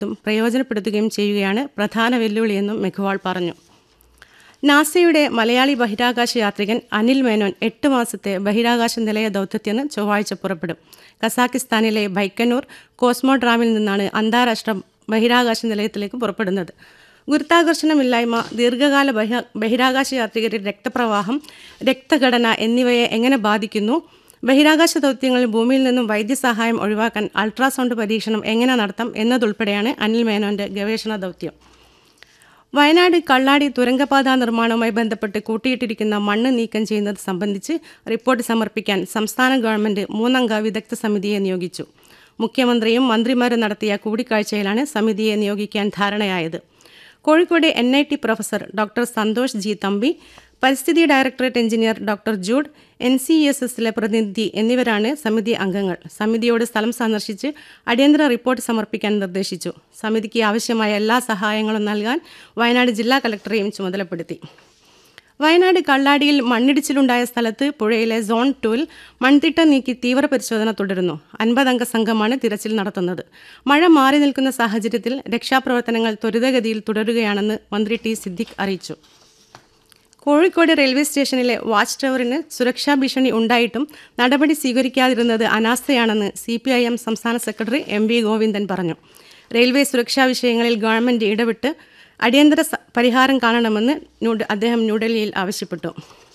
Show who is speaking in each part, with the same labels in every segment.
Speaker 1: പ്രയോജനപ്പെടുത്തുകയും ചെയ്യുകയാണ് പ്രധാന വെല്ലുവിളിയെന്നും മെഘ്വാൾ പറഞ്ഞു നാസയുടെ മലയാളി ബഹിരാകാശ യാത്രികൻ അനിൽ മേനോൻ എട്ട് മാസത്തെ ബഹിരാകാശ നിലയ ദൗത്യത്തിന് ചൊവ്വാഴ്ച പുറപ്പെടും കസാക്കിസ്ഥാനിലെ ബൈക്കന്നൂർ കോസ്മോഡ്രാമിൽ നിന്നാണ് അന്താരാഷ്ട്ര ബഹിരാകാശ നിലയത്തിലേക്ക് പുറപ്പെടുന്നത് ഗുരുത്വാകർഷണമില്ലായ്മ ദീർഘകാല ബഹിരാ ബഹിരാകാശ യാത്രികരുടെ രക്തപ്രവാഹം രക്തഘടന എന്നിവയെ എങ്ങനെ ബാധിക്കുന്നു ബഹിരാകാശ ദൗത്യങ്ങളിൽ ഭൂമിയിൽ നിന്നും വൈദ്യസഹായം ഒഴിവാക്കാൻ അൾട്രാസൗണ്ട് പരീക്ഷണം എങ്ങനെ നടത്താം എന്നതുൾപ്പെടെയാണ് അനിൽ മേനോന്റെ ഗവേഷണ ദൗത്യം വയനാട് കള്ളാടി തുരങ്കപാത നിർമ്മാണവുമായി ബന്ധപ്പെട്ട് കൂട്ടിയിട്ടിരിക്കുന്ന മണ്ണ് നീക്കം ചെയ്യുന്നത് സംബന്ധിച്ച് റിപ്പോർട്ട് സമർപ്പിക്കാൻ സംസ്ഥാന ഗവൺമെന്റ് മൂന്നംഗ വിദഗ്ധ സമിതിയെ നിയോഗിച്ചു മുഖ്യമന്ത്രിയും മന്ത്രിമാരും നടത്തിയ കൂടിക്കാഴ്ചയിലാണ് സമിതിയെ നിയോഗിക്കാൻ ധാരണയായത് Kozhikode N I T professor doctor Santhosh G Thampi പരിസ്ഥിതി directorate engineer doctor Jude N C S എസിലെ പ്രതിനിധി എന്നിവരാണ് സമിതി അംഗങ്ങൾ സമിതിയോട് സ്ഥലം സന്ദർശിച്ച് അടിയന്തര റിപ്പോർട്ട് സമർപ്പിക്കാൻ നിർദ്ദേശിച്ചു സമിതിക്ക് ആവശ്യമായ എല്ലാ സഹായങ്ങളും നൽകാൻ വയനാട് ജില്ലാ കലക്ടറെയും ചുമതലപ്പെടുത്തി വയനാട് കള്ളാടിയിൽ മണ്ണിടിച്ചിലുണ്ടായ സ്ഥലത്ത് പുഴയിലെ സോൺ ടൂവിൽ മൺതിട്ട നീക്കി തീവ്ര പരിശോധന തുടരുന്നു അൻപതംഗ സംഘമാണ് തിരച്ചിൽ നടത്തുന്നത് മഴ മാറി നിൽക്കുന്ന സാഹചര്യത്തിൽ രക്ഷാപ്രവർത്തനങ്ങൾ ത്വരിതഗതിയിൽ തുടരുകയാണെന്ന് മന്ത്രി ടി സിദ്ദിഖ് അറിയിച്ചു കോഴിക്കോട് റെയിൽവേ സ്റ്റേഷനിലെ വാച്ച് ടവറിന് സുരക്ഷാ ഭീഷണി ഉണ്ടായിട്ടും നടപടി സ്വീകരിക്കാതിരുന്നത് അനാസ്ഥയാണെന്ന് സി പി ഐ എം സംസ്ഥാന സെക്രട്ടറി എം വി ഗോവിന്ദൻ പറഞ്ഞു റെയിൽവേ സുരക്ഷാ വിഷയങ്ങളിൽ ഗവൺമെന്റ് ഇടപെട്ട് അടിയന്തര സ- പരിഹാരം കാണണമെന്ന് ന്യൂഡ- അദ്ദേഹം ന്യൂഡൽഹിയിൽ ആവശ്യപ്പെട്ടു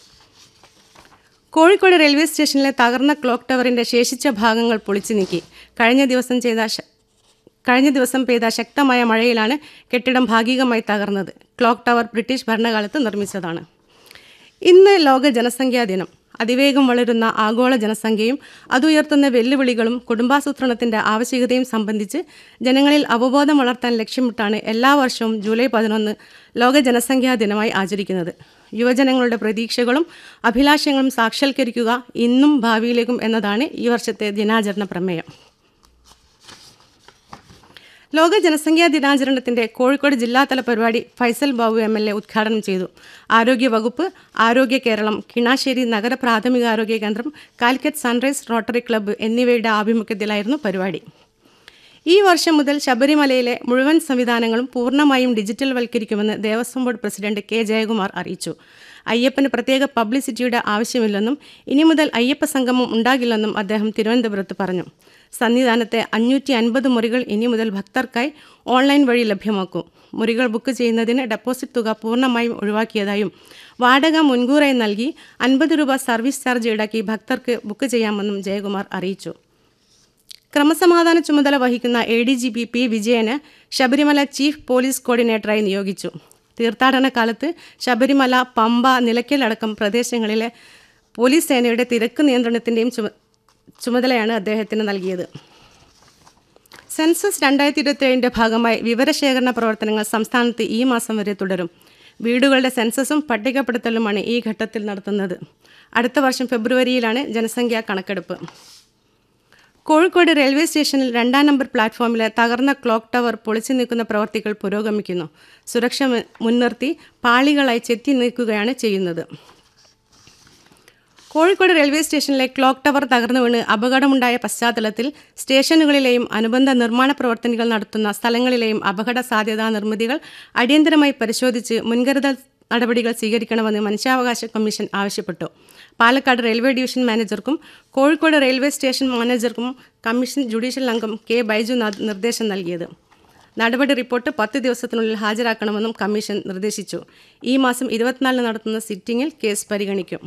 Speaker 1: കോഴിക്കോട് റെയിൽവേ സ്റ്റേഷനിലെ തകർന്ന ക്ലോക്ക് ടവറിന്റെ ശേഷിച്ച ഭാഗങ്ങൾ പൊളിച്ചു നീക്കി കഴിഞ്ഞ ദിവസം ചെയ്ത ശ- കഴിഞ്ഞ ദിവസം പെയ്ത ശക്തമായ മഴയിലാണ് കെട്ടിടം ഭാഗികമായി തകർന്നത് ക്ലോക്ക് ടവർ ബ്രിട്ടീഷ് ഭരണകാലത്ത് നിർമ്മിച്ചതാണ് ഇന്ന് ലോക ജനസംഖ്യാ ദിനം അതിവേഗം വളരുന്ന ആഗോള ജനസംഖ്യയും അതുയർത്തുന്ന വെല്ലുവിളികളും കുടുംബാസൂത്രണത്തിന്റെ ആവശ്യകതയും സംബന്ധിച്ച് ജനങ്ങളിൽ അവബോധം വളർത്താൻ ലക്ഷ്യമിട്ടാണ് എല്ലാ വർഷവും ജൂലൈ പതിനൊന്ന് ലോക ജനസംഖ്യാ ദിനമായി ആചരിക്കുന്നത് യുവജനങ്ങളുടെ പ്രതീക്ഷകളും അഭിലാഷങ്ങളും സാക്ഷാത്കരിക്കുക ഇന്നും ഭാവിയിലേക്കും എന്നതാണ് ഈ വർഷത്തെ ദിനാചരണ പ്രമേയം ലോക ജനസംഖ്യാ ദിനാചരണത്തിന്റെ കോഴിക്കോട് ജില്ലാതല പരിപാടി Faisal Babu M L A ഉദ്ഘാടനം ചെയ്തു ആരോഗ്യ വകുപ്പ് ആരോഗ്യ കേരളം കിണാശ്ശേരി നഗര പ്രാഥമികാരോഗ്യ കേന്ദ്രം കാലിക്കറ്റ് സൺറൈസ് റോട്ടറി ക്ലബ്ബ് എന്നിവയുടെ ആഭിമുഖ്യത്തിലായിരുന്നു പരിപാടി ഈ വർഷം മുതൽ ശബരിമലയിലെ മുഴുവൻ സംവിധാനങ്ങളും പൂർണ്ണമായും ഡിജിറ്റൽ വൽക്കരിക്കുമെന്ന് Devaswom board president K Jayakumar അറിയിച്ചു അയ്യപ്പന് പ്രത്യേക പബ്ലിസിറ്റിയുടെ ആവശ്യമില്ലെന്നും ഇനി മുതൽ അയ്യപ്പ സംഗമം ഉണ്ടാകില്ലെന്നും അദ്ദേഹം തിരുവനന്തപുരത്ത് പറഞ്ഞു സന്നിധാനത്തെ അഞ്ഞൂറ്റി അൻപത് മുറികൾ ഇനി മുതൽ ഭക്തർക്കായി ഓൺലൈൻ വഴി ലഭ്യമാക്കും മുറികൾ ബുക്ക് ചെയ്യുന്നതിന് ഡെപ്പോസിറ്റ് തുക പൂർണ്ണമായും ഒഴിവാക്കിയതായും വാടക മുൻകൂറായി നൽകി അൻപത് രൂപ സർവീസ് ചാർജ് ഈടാക്കി ഭക്തർക്ക് ബുക്ക് ചെയ്യാമെന്നും ജയകുമാർ അറിയിച്ചു ക്രമസമാധാന ചുമതല വഹിക്കുന്ന A D G P P വിജയന് ശബരിമല ചീഫ് പോലീസ് കോർഡിനേറ്ററായി നിയോഗിച്ചു തീർത്ഥാടന കാലത്ത് ശബരിമല പമ്പ നിലയ്ക്കൽ അടക്കം പ്രദേശങ്ങളിലെ പോലീസ് സേനയുടെ തിരക്ക് നിയന്ത്രണത്തിൻ്റെയും ചുമ ചുമതലയാണ് അദ്ദേഹത്തിന് നൽകിയത് സെൻസസ് രണ്ടായിരത്തി ഇരുപത്തിയേഴിൻ്റെ ഭാഗമായി വിവരശേഖരണ പ്രവർത്തനങ്ങൾ സംസ്ഥാനത്ത് ഈ മാസം വരെ തുടരും വീടുകളുടെ സെൻസസും പട്ടികപ്പെടുത്തലുമാണ് ഈ ഘട്ടത്തിൽ നടത്തുന്നത് അടുത്ത വർഷം ഫെബ്രുവരിയിലാണ് ജനസംഖ്യാ കണക്കെടുപ്പ് കോഴിക്കോട് റെയിൽവേ സ്റ്റേഷനിൽ രണ്ടാം നമ്പർ പ്ലാറ്റ്ഫോമിലെ തകർന്ന ക്ലോക്ക് ടവർ പൊളിച്ചു നീക്കുന്ന പ്രവർത്തികൾ പുരോഗമിക്കുന്നു സുരക്ഷ മു- മുൻനിർത്തി പാളികളായി ചെത്തി നീക്കുകയാണ് ചെയ്യുന്നത് കോഴിക്കോട് റെയിൽവേ സ്റ്റേഷനിലെ ക്ലോക്ക് ടവർ തകർന്നു വീണ് അപകടമുണ്ടായ പശ്ചാത്തലത്തിൽ സ്റ്റേഷനുകളിലെയും അനുബന്ധ നിർമ്മാണ പ്രവർത്തനങ്ങൾ നടത്തുന്ന സ്ഥലങ്ങളിലെയും അപകട സാധ്യതാ നിർമ്മിതികൾ അടിയന്തരമായി പരിശോധിച്ച് മുൻകരുതൽ നടപടികൾ സ്വീകരിക്കണമെന്ന് മനുഷ്യാവകാശ കമ്മീഷൻ ആവശ്യപ്പെട്ടു പാലക്കാട് റെയിൽവേ ഡിവിഷൻ മാനേജർക്കും കോഴിക്കോട് റെയിൽവേ സ്റ്റേഷൻ മാനേജർക്കും കമ്മീഷൻ ജുഡീഷ്യൽ അംഗം കെ ബൈജുനാഥ് നിർദ്ദേശം നൽകിയത് നടപടി റിപ്പോർട്ട് പത്ത് ദിവസത്തിനുള്ളിൽ ഹാജരാക്കണമെന്നും കമ്മീഷൻ നിർദ്ദേശിച്ചു ഈ മാസം ഇരുപത്തിനാലിന് നടത്തുന്ന സിറ്റിംഗിൽ കേസ് പരിഗണിക്കും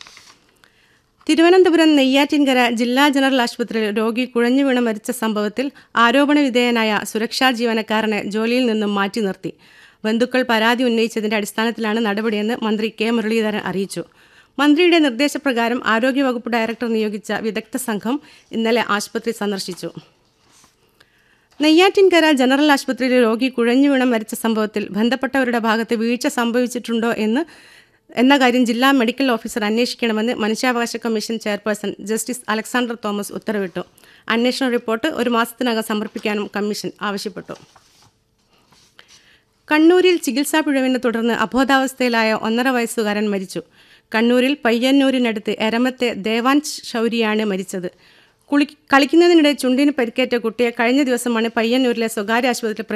Speaker 1: തിരുവനന്തപുരം നെയ്യാറ്റിൻകര ജില്ലാ ജനറൽ ആശുപത്രിയിൽ രോഗി കുഴഞ്ഞു വീണ് മരിച്ച സംഭവത്തിൽ ആരോപണ വിധേയനായ സുരക്ഷാ ജീവനക്കാരനെ ജോലിയിൽ നിന്നും മാറ്റി നിർത്തി ബന്ധുക്കൾ പരാതി ഉന്നയിച്ചതിന്റെ അടിസ്ഥാനത്തിലാണ് നടപടിയെന്ന് മന്ത്രി കെ മുരളീധരൻ അറിയിച്ചു മന്ത്രിയുടെ നിർദ്ദേശപ്രകാരം ആരോഗ്യവകുപ്പ് ഡയറക്ടർ നിയോഗിച്ച വിദഗ്ധ സംഘം ഇന്നലെ ആശുപത്രി സന്ദർശിച്ചു നെയ്യാറ്റിൻകര ജനറൽ ആശുപത്രിയിൽ രോഗി കുഴഞ്ഞു വീണ് മരിച്ച സംഭവത്തിൽ ബന്ധപ്പെട്ടവരുടെ ഭാഗത്ത് വീഴ്ച സംഭവിച്ചിട്ടുണ്ടോ എന്ന് എന്ന കാര്യം ജില്ലാ മെഡിക്കൽ ഓഫീസർ അന്വേഷിക്കണമെന്ന് മനുഷ്യാവകാശ commission chairperson justice Alexander Thomas ഉത്തരവിട്ടു അന്വേഷണ റിപ്പോർട്ട് ഒരു മാസത്തിനകം സമർപ്പിക്കാനും കമ്മീഷൻ ആവശ്യപ്പെട്ടു കണ്ണൂരിൽ ചികിത്സാ പിഴവിനെ തുടർന്ന് അബോധാവസ്ഥയിലായ ഒന്നര വയസ്സുകാരൻ മരിച്ചു കണ്ണൂരിൽ പയ്യന്നൂരിനടുത്ത് എരമത്തെ ദേവാൻ ശൗരിയാണ് മരിച്ചത് കുളി കളിക്കുന്നതിനിടെ ചുണ്ടിന് പരിക്കേറ്റ കുട്ടിയെ കഴിഞ്ഞ ദിവസമാണ് പയ്യന്നൂരിലെ സ്വകാര്യ ആശുപത്രിയിൽ